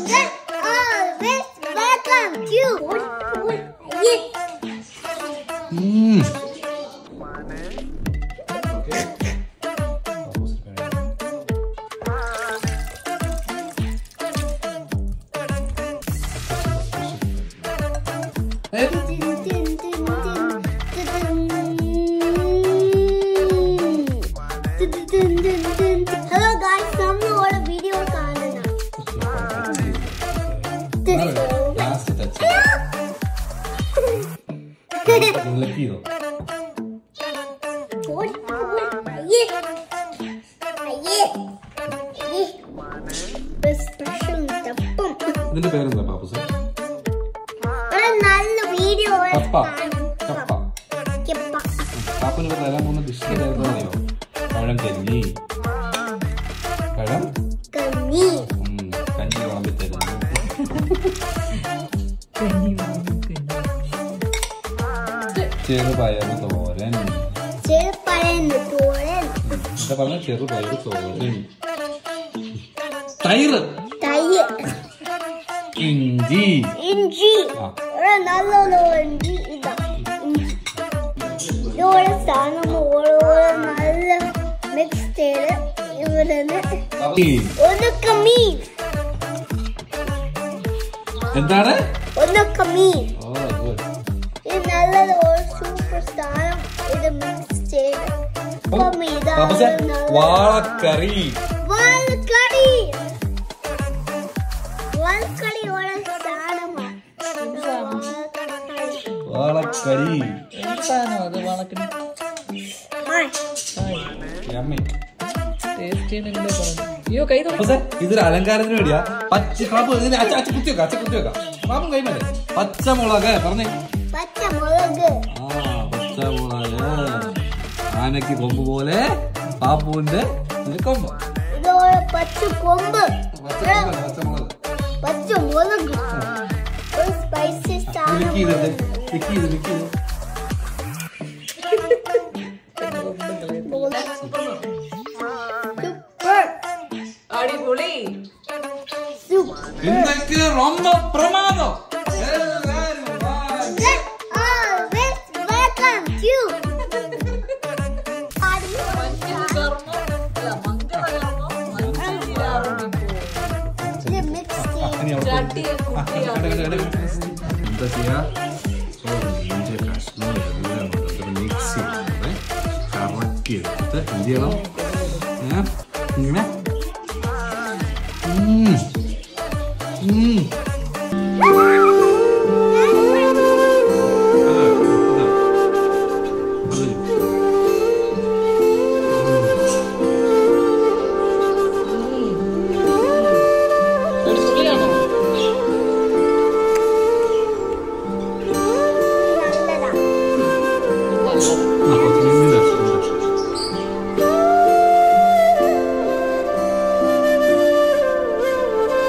always welcome to Yes. ഉം. ഏ, hello guys നമ്മൾ ഓരോ വീഡിയോ കാണുന്ന ലാസ്റ്റ് ടച്ച് ഉള്ളക്കിയോ സ്പെഷ്യൽ തപ്പം ഇതിന്റെ പേരെന്താ പാപ്പുസ ഒരു നല്ല വീഡിയോ കപ്പ കപ്പ പാപ്പന് തരാൻ പോകുന്ന ഡിഷിന്റെ പേരെന്താണെന്നറിയോ പഴം കഞ്ഞി പഴം കഞ്ഞി ഉം, കഞ്ഞി വിളമ്പി തരുന്നു ചെറുപയർ തോരൻ ചെറുപ്പഴന്ന് തോരൻ എന്താ പറഞ്ഞ ചെറുപയർ തോരൻ തൈര് തൈര് ഇഞ്ചി ഇഞ്ചി ആ ഒരു നല്ല ഇഞ്ചി ഇതാ ഇഞ്ചി ഇതോടെ സാധനം ഓരോരോ നല്ല മിക്സ് ചെയ്ത് ഇവിടുന്ന് ഒന്നുക്ക മീൻ എന്താണ് ഒന്നുക്ക മീൻ ഓ ഗുഡ് ഇത് നല്ലത് ഒരു സൂപ്പർ സാധനം ഇത് മിക്സ് ചെയ്ത് അപ്പം ഇതാണ് പാപ്പുസ നല്ല വാളക്കറി വാൽക്കടി വാൽക്കടി ഒരു സാധനമാണ് വാളക്കറി എന്താണോ അത് വളക്കണി ഹായ് യമ്മി ടേസ്റ്റ് ചെയ്യുന്നതിലൂടെ പറഞ്ഞു അയ്യോ കൈ തൊട പാപ്പുസ ഇതൊരു അലങ്കാരത്തിന് വേണ്ടിയാ പച്ച പാപ്പു ഇതിന് അച്ഛ അച്ഛ കുത്തി വെക്കാം അച്ഛ കുത്തി വെക്കാം പാപ്പും കൈമല്ലേ പച്ചമുളക് പറഞ്ഞേ പച്ചമുളക് ആ പച്ചമുളക് ആനയ്ക്ക് കൊമ്പ് പോലെ പാപ്പുവിന്റെ ഒരു കൊമ്പ് ഇതൊരു പച്ച കൊമ്പ് പച്ചമുളക് പച്ചമുളക് പച്ചമുളക് ഒരു സ്പൈസി മിക്ക ചെയ്തിട്ട് മിക്ക ചെയ്ത് മിക്ക ചെയ്ത് സൂപ്പർ അടിപൊളി സൂപ്പർ ഇന്നൊക്കെ ரொம்ப പ്രമാദം എല്ലാരും വാ. always welcome to കർമ്മം അല്ല മംഗളകർമ്മം മഞ്ജരിയാവുമ്പോൾ ഇത് മിക്സ് ചെയ്ത് ഇനി അവിടെ ചട്ടിയെ ആ, കണ്ടോ, കണ്ടോ, കണ്ടോ, കണ്ടോ. എന്താ ചെയ്യാ സോ ഇഞ്ചി കഷ്ണം എല്ലാം കൂടെ മിക്സ് ചെയ്തിട്ട് കറക്കി എടുത്ത് എന്ത് ചെയ്യണം ഏ? ഇങ്ങനെ ഉം. ഉം. അത്, അത്. അടിപൊളിയാണോ നല്ലതാ നല്ലത്